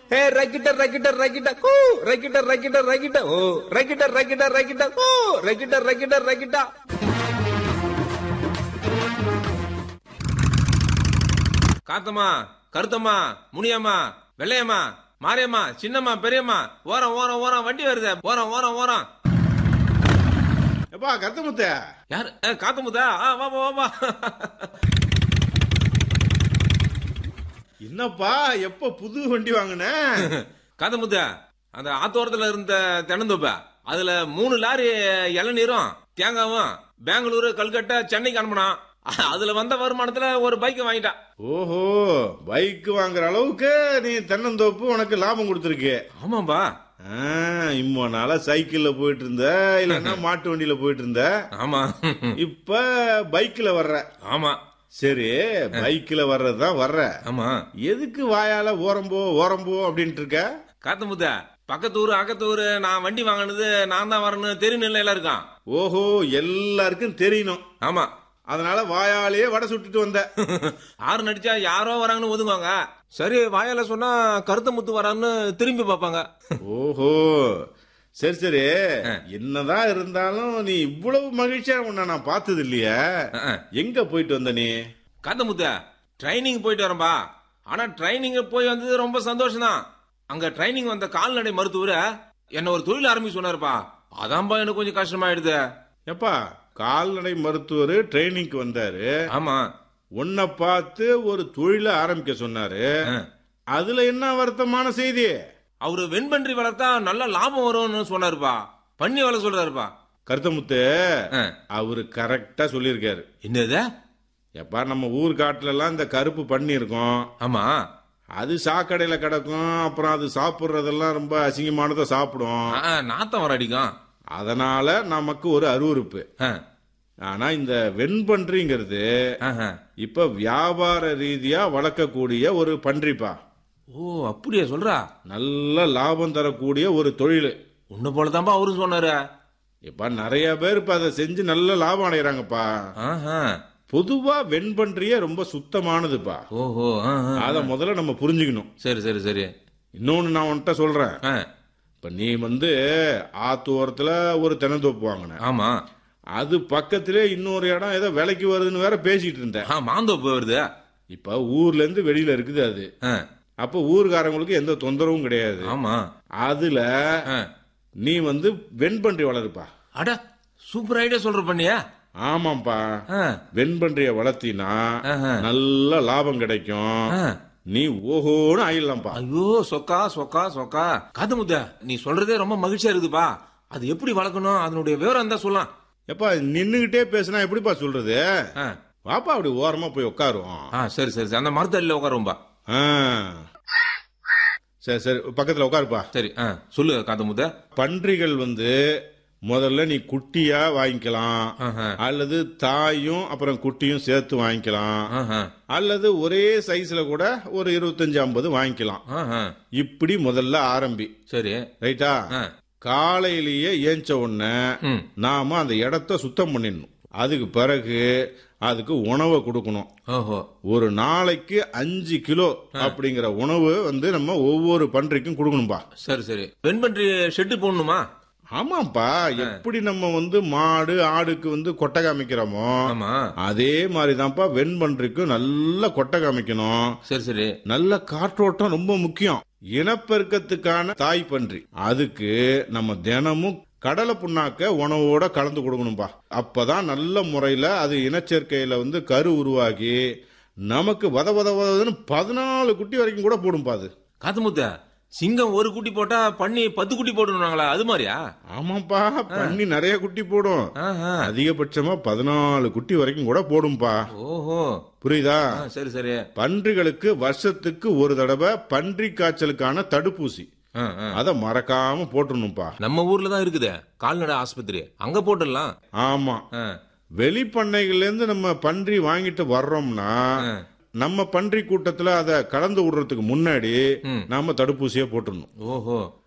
ஏ ரக்கிட்ட ரக்கிட்ட ரக்கிட்ட கூ ரக்கிட்ட ரக்கிட்ட ரக்கிட்ட ஓ ரக்கிட்ட ரக்கிட்ட ரக்கிட்ட கூ ரக்கிட்ட ரக்கிட்ட ரக்கிட்டா காத்தம்மா கருத்தம்மா முனியம்மா வெள்ளையம்மா மாரியம்மா சின்னம்மா பெரியம்மா ஓரம் ஓரம் ஓரம் வண்டி வருது ஓரம் ஓரம் ஓரம் எப்பா கருத்தமுத்த யார் ஏ, காத்தமுத்தா ஆ, வா வா, வா வா என்னப்பா எப்ப புது வண்டி வாங்கின காத்தமுத்தா அந்த ஆத்தோரத்துல இருந்த தென்னந்தோப்ப அதுல மூணு லாரி இளநீரும் தேங்காவும் பெங்களூரு கல்கட்டா சென்னைக்கு அனுப்பினான் அதுல வந்த வருமானத்துல ஒரு பைக் வாங்கிட்டான் ஓஹோ பைக் வாங்குற அளவுக்கு நீ தென்னந்தோப்பு உனக்கு லாபம் கொடுத்துருக்கு ஆமாம்பா இம்மோ நாளா சைக்கிள்ல போயிட்டு இருந்த இல்லன்னா மாட்டு வண்டியில போயிட்டு இருந்த ஆமா இப்ப பைக்ல வர்ற ஆமா சரி பைக்ல வர்றதுதான் வர்ற ஆமா எதுக்கு வாயால ஓரம்போ ஓரம்போ அப்படின்ட்டு இருக்க காத்தமுத்தா பக்கத்து ஊரு அக்கத்து ஊரு நான் வண்டி வாங்கினது நான் தான் வரணும் தெரியணும் எல்லாம் இருக்கான் ஓஹோ எல்லாருக்கும் தெரியணும் ஆமா அதனால வாயாலேயே வடை சுட்டுட்டு வந்த ஆறு நடிச்சா யாரோ வராங்கன்னு ஒதுங்குவாங்க சரி வாயால சொன்னா கருத்த முத்து வரான்னு திரும்பி பார்ப்பாங்க ஓஹோ சரி சரி என்னதான் இருந்தாலும் நீ இவ்வளவு மகிழ்ச்சியா உன்னை நான் பார்த்தது இல்லையே அஹ். எங்க போயிட்டு வந்த நீ காத்த முத்த ட்ரைனிங் போயிட்டு வரேன்பா ஆனா ட்ரைனிங் போய் வந்தது ரொம்ப சந்தோஷம் தான் அங்க ட்ரைனிங் வந்த கால்நடை மருத்துவர் என்ன ஒரு தொழில் ஆரம்பிச்சு சொன்னாருப்பா அதான்பா எனக்கு கொஞ்சம் கஷ்டமாயிடுது எப்பா கால்நடை மருத்துவர் ட்ரைனிங்க்கு வந்தாரு ஆமா உன்னை பார்த்து ஒரு தொழிலை ஆரம்பிக்க சொன்னாரு அஹ். அதுல என்ன வருத்தமான செய்தி அவரு வெண்பன்றி வளர்த்தா நல்ல லாபம் வரும்னு சொன்னாருப்பா பண்ணி வளர சொல்றாருப்பா கருத்தமுத்து அஹ். அவரு கரெக்டா சொல்லியிருக்காரு என்னது எப்பா நம்ம ஊர் காட்டுல எல்லாம் இந்த கருப்பு பண்ணி இருக்கும் ஆமா அது சாக்கடையில கிடக்கும் அப்புறம் அது சாப்பிடுறதெல்லாம் ரொம்ப அசிங்கமானதை சாப்பிடும் ஆ, நாத்தம் வர அடிக்கும் அதனால நமக்கு ஒரு அருவருப்பு அஹ். ஆனா இந்த வெண்பன்றிங்கிறது ஆஹா. இப்ப வியாபார ரீதியா வளர்க்கக்கூடிய ஒரு பன்றிப்பா ஓ அப்படியா சொல்றா நல்ல லாபம் தரக்கூடிய ஒரு தொழில் உன்ன போலதான்பா அவரும் சொன்னாரு இப்ப நிறைய பேர் இப்ப அதை செஞ்சு நல்ல லாபம் அடைகிறாங்கப்பா ஆஹா. பொதுவா வெண்பன்றியே ரொம்ப சுத்தமானதுப்பா ஓஹோ ஆஹா. அத முதல்ல நம்ம புரிஞ்சுக்கணும் சரி சரி சரி இன்னொன்னு நான் உன்கிட்ட சொல்றேன் ஆ, இப்ப நீ வந்து ஆத்து ஓரத்துல ஒரு தென்னந்தோப்பு வாங்கின ஆமா அது பக்கத்திலே இன்னொரு இடம் ஏதோ விலைக்கு வருதுன்னு வேற பேசிட்டு இருந்த ஆ, மாந்தோப்பு வருது இப்ப ஊர்ல இருந்து வெளியில இருக்குது அது ஆ, அப்ப ஊர்காரங்களுக்கு எந்த தொந்தரவும் கிடையாது ஆமா அதுல ஆ. நீ வந்து வெண்பன்றி வளருப்பா அட சூப்பர் ஐடியா சொல்ற பண்ணியா ஆமாப்பா ஆ, வெண்பன்றிய வளர்த்தினா ஆஹா. நல்ல லாபம் கிடைக்கும் ஆ. நீ ஓஹோன்னு ஆயிடலாம்ப்பா ஐயோ சொக்கா சொக்கா சொக்கா காது முத்த நீ சொல்றதே ரொம்ப மகிழ்ச்சியா இருக்குதுப்பா அது எப்படி வளர்க்கணும் அதனுடைய விவரம் தான் சொல்லலாம் எப்பா நின்னுகிட்டே பேசினா எப்படிப்பா சொல்றது ஆ, வாப்பா அப்படி ஓரமா போய் உட்காருவோம் ஆ சரி சரி சரி. அந்த மரத்தடியில உட்காரும்பா ஆ. சரி சரி பக்கத்துல உட்காருப்பா சரி ஆ, சொல்லு காது முத்த பன்றிகள் வந்து முதல்ல நீ குட்டியா வாங்கிக்கலாம் ஆஹா. அல்லது தாயும் அப்புறம் குட்டியும் சேர்த்து வாங்கிக்கலாம் ஆஹா. அல்லது ஒரே சைஸ்ல கூட ஒரு இருபத்தஞ்சு ஐம்பது வாங்கிக்கலாம் ஆஹா. இப்படி முதல்ல ஆரம்பி சரி ரைட்டா ஆ. காலையிலேயே ஏஞ்ச உடனே ம். நாம அந்த இடத்த சுத்தம் பண்ணிடணும் அதுக்கு பிறகு அதுக்கு உணவை கொடுக்கணும் ஓஹோ ஒரு நாளைக்கு அஞ்சு கிலோ அப்படிங்கிற உணவு வந்து நம்ம ஒவ்வொரு பன்றிக்கும் கொடுக்கணும்பா சரி சரி வெண்பன்றி ஷெட்டு போடணுமா ஆமாப்பா எப்படி நம்ம வந்து மாடு ஆடுக்கு வந்து கொட்டை காமிக்கிறோமோ ஆமா அதே மாதிரிதான்ப்பா வெண்பன்றிக்கும் நல்ல கொட்டை காமிக்கணும் சரி சரி நல்ல காற்றோட்டம் ரொம்ப முக்கியம் இனப்பெருக்கத்துக்கான தாய் பன்றி அதுக்கு நம்ம தினமும் கடலை புண்ணாக்க உணவோட கலந்து கொடுக்கணும்பா அப்பதான் நல்ல முறையில அது இனச்சேர்க்கையில வந்து கரு உருவாகி நமக்கு வத வத வதன்னு பதினாலு குட்டி வரைக்கும் கூட போடும்பா அது காத்து முத்த சிங்கம் ஒரு குட்டி போட்டா பண்ணி பத்து குட்டி போடணுங்களா அது மாதிரியா ஆமாப்பா பண்ணி நிறைய குட்டி போடும் ஆஹா. அதிகபட்சமா பதினாலு குட்டி வரைக்கும் கூட போடும்பா ஓஹோ புரியுதா ஆ, சரி சரி பன்றிகளுக்கு வருஷத்துக்கு ஒரு தடவை பன்றி காய்ச்சலுக்கான தடுப்பூசி ஆ, ஆ. அத மறக்காம போட்டுருணும்ப்பா நம்ம ஊர்ல தான் இருக்குது கால்நடை ஆஸ்பத்திரி அங்க போட்டுடலாம் ஆமா ஆ, வெளிப்பண்ணைகள்ல இருந்து நம்ம பன்றி வாங்கிட்டு வர்றோம்னா ஆ. நம்ம பன்றி கூட்டத்துல அத கலந்து விடுறதுக்கு முன்னாடி ம். நாம தடுப்பூசியை போட்டுடணும் ஓஹோ